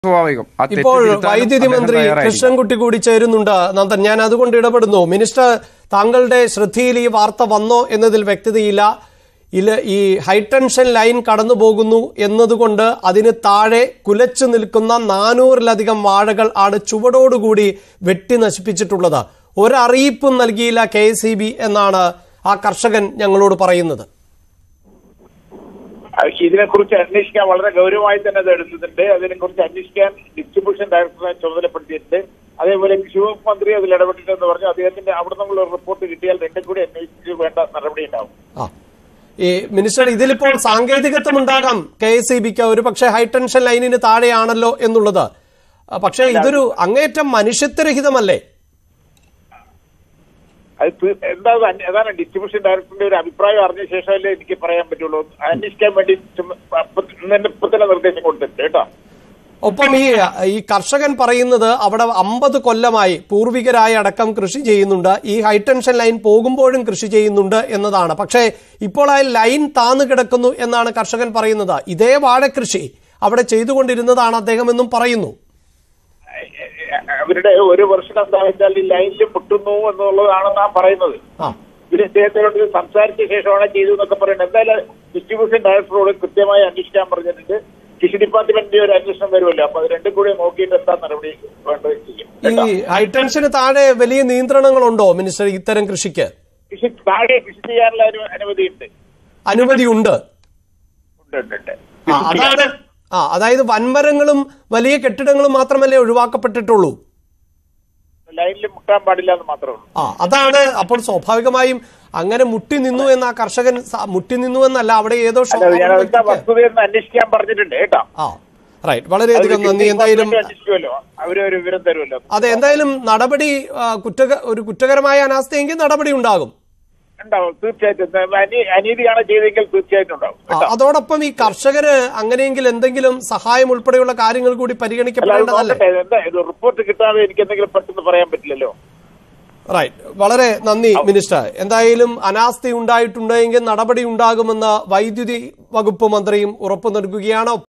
സ്വാഭാവികം ആ തെറ്റ് ഇപ്പോൾ തിരുത്താനും വൈദ്യുതി അദ്ദേഹം മന്ത്രി തയ്യാറായിരിക്കണം. കൃഷ്ണൻകുട്ടി കൂടി ചേരുന്നുണ്ട് നന്ദൻ ഞാൻ അതുകൊണ്ട് ഇടപെടുന്നു മിനിസ്റ്റർ താങ്കളുടെ ശ്രദ്ധയിൽ ഈ വാർത്ത വന്നോ എന്നതിൽ വ്യക്തതയില്ല ഇല്ല ഈ ഹൈടെൻഷൻ ലൈൻ കടന്നു പോകുന്നു എന്നതുകൊണ്ട് അതിന് താഴെ കുലച്ചു നിൽക്കുന്ന നാനൂറിലധികം വാഴകൾ ആണ് ചുവടോടുകൂടി വെട്ടി നശിപ്പിച്ചിട്ടുള്ളത് ഒരറിയിപ്പും നൽകിയില്ല കെ എന്നാണ് ആ കർഷകൻ ഞങ്ങളോട് പറയുന്നത് ഇതിനെക്കുറിച്ച് അന്വേഷിക്കാൻ വളരെ ഗൗരവമായി തന്നെ അത് എടുത്തിട്ടുണ്ട് അതിനെക്കുറിച്ച് അന്വേഷിക്കാൻ ഡിസ്ട്രിബ്യൂഷൻ ഡയറക്ടറെ ചുമതലപ്പെടുത്തിയിട്ടുണ്ട് അതേപോലെ കൃഷി വകുപ്പ് മന്ത്രി അതിൽ ഇടപെട്ടിട്ടെന്ന് പറഞ്ഞു അദ്ദേഹത്തിന്റെ അവിടെ നിന്നുള്ള റിപ്പോർട്ട് കിട്ടിയാൽ രണ്ടും കൂടി അന്വേഷിച്ച് വേണ്ട നടപടി ഉണ്ടാവും ആ ഈ മിനിസ്റ്റർ ഇതിലിപ്പോൾ സാങ്കേതികത്വം ഉണ്ടാകാം കെ എസ് ഇ ബിക്ക് ഒരു പക്ഷേ ഹൈടെൻഷൻ ലൈനിന് താഴെയാണല്ലോ എന്നുള്ളത് ആ, പക്ഷേ ഇതൊരു അങ്ങേറ്റം മനുഷ്യത്വരഹിതമല്ലേ അത് തീ- എന്താ അത് അന്വേ- അതാണ് ഡിസ്ട്രിബ്യൂഷൻ ഡയറക്ടറിന്റെ ഒരു അഭിപ്രായം അറിഞ്ഞ ശേഷമല്ലേ എനിക്ക് പറയാൻ പറ്റുള്ളൂ അന്വേഷിക്കാൻ വേണ്ടി ചുമ- അപ്പ- ഇന്ന് തന്നെ ഇപ്പൊ തന്നെ നിർദ്ദേശം കൊടുത്തിട്ടുണ്ട് കേട്ടോ ഒപ്പം ഈ ഈ കർഷകൻ പറയുന്നത് അവിടെ അമ്പത് കൊല്ലമായി പൂർവികരായ അടക്കം കൃഷി ചെയ്യുന്നുണ്ട് ഈ ഹൈടെൻഷൻ ലൈൻ പോകുമ്പോഴും കൃഷി ചെയ്യുന്നുണ്ട് എന്നതാണ് പക്ഷേ ഇപ്പോൾ ആ ലൈൻ താന്നു കിടക്കുന്നു എന്നാണ് കർഷകൻ പറയുന്നത് ഇതേ വാഴക്കൃഷി അവിടെ ചെയ്തുകൊണ്ടിരുന്നതാണ് അദ്ദേഹം എന്നും പറയുന്നു അവരുടെ ഒരു വർഷം എന്താ വെച്ചാൽ ഈ ലൈനിൽ മുട്ടുന്നു എന്നുള്ളതാണ് നാം പറയുന്നത് ആ ഇവര് ഇദ്ദേഹത്തിനോട് ഇത് സംസാരിച്ച ശേഷമാണ് ചെയ്തു എന്നൊക്കെ പറയുന്നത് എന്തായാലും ഡിസ്ട്രിബ്യൂഷൻ ഡയറക്ടറോട് കൃത്യമായി അന്വേഷിക്കാൻ പറഞ്ഞിട്ടുണ്ട് കൃഷി ഡിപ്പാർട്ട്മെന്റിന്റെ ഒരു അന്വേഷണം വരുമല്ലോ അപ്പൊ അത് രണ്ടും കൂടി നോക്കിയിട്ട് എന്താ നടപടി വേണ്ടത് ചെയ്യും കേട്ടോ? ഈ ഹൈടെൻഷന് താഴെ വലിയ നിയന്ത്രണങ്ങളുണ്ടോ മിനിസ്റ്റർ ഇത്തരം കൃഷിക്ക് കൃഷി താഴെ കൃഷി ചെയ്യാനുള്ള ഒരു അനുമതിയുണ്ട് അനുമതിയുണ്ട് ഉണ്ട് ഉണ്ട് ഉണ്ട് ആ, അതാണ് ആ അതായത് വൻമരങ്ങളും വലിയ കെട്ടിടങ്ങളും മാത്രമല്ലേ ഒഴിവാക്കപ്പെട്ടിട്ടുള്ളൂ ലൈനിൽ മുട്ടാൻ പാടില്ല എന്ന് മാത്രമേ ഉള്ളൂ ആ അതാണ് അപ്പോൾ സ്വാഭാവികമായും അങ്ങനെ മുട്ടി നിന്നു എന്ന് ആ കർഷകൻ സ- മുട്ടി നിന്നു എന്നല്ല അവിടെ ഏതോ ഷോ- അല്ല ഞാൻ എന്താ വ്യക്തിക്ക് വസ്തുതയെന്ന് അന്വേഷിക്കാൻ പറഞ്ഞിട്ടുണ്ട് കേട്ടോ ആ റൈറ്റ് വളരെയധികം നന്ദി എന്തായാലും അന്വേഷിക്കുമല്ലോ അവര് ഒരു വിവരം തരുമല്ലോ അതെ എന്തായാലും നടപടി ആ, കുറ്റക ഒരു കുറ്റകരമായ അനാസ്ഥയെങ്കിൽ നടപടി ഉണ്ടാകും ഉണ്ടാവും തീർച്ചയായിട്ടും എന്താ, അനീ- അനീതിയാണ് ചെയ്തെങ്കിൽ തീർച്ചയായിട്ടും ഉണ്ടാവും ആ, അതോടൊപ്പം ഈ കർഷകര് അങ്ങനെയെങ്കിൽ എന്തെങ്കിലും സഹായം ഉൾപ്പെടെയുള്ള കാര്യങ്ങൾ കൂടി അല്ല അത് പരിഗണിക്കപ്പെടേണ്ടതല്ലേ നോക്കട്ടെ എന്താ ഇത് റിപ്പോർട്ട് കിട്ടാതെ എനിക്ക് എന്തെങ്കിലും പെട്ടെന്ന് പറയാൻ പറ്റില്ലല്ലോ റൈറ്റ് വളരെ നന്ദി മിനിസ്റ്റർ എന്തായാലും അനാസ്ഥ ഉണ്ടായിട്ടുണ്ടെങ്കിൽ നടപടി ഉണ്ടാകുമെന്ന് വൈദ്യുതി വകുപ്പ് മന്ത്രിയും ഉറപ്പു നൽകുകയാണ്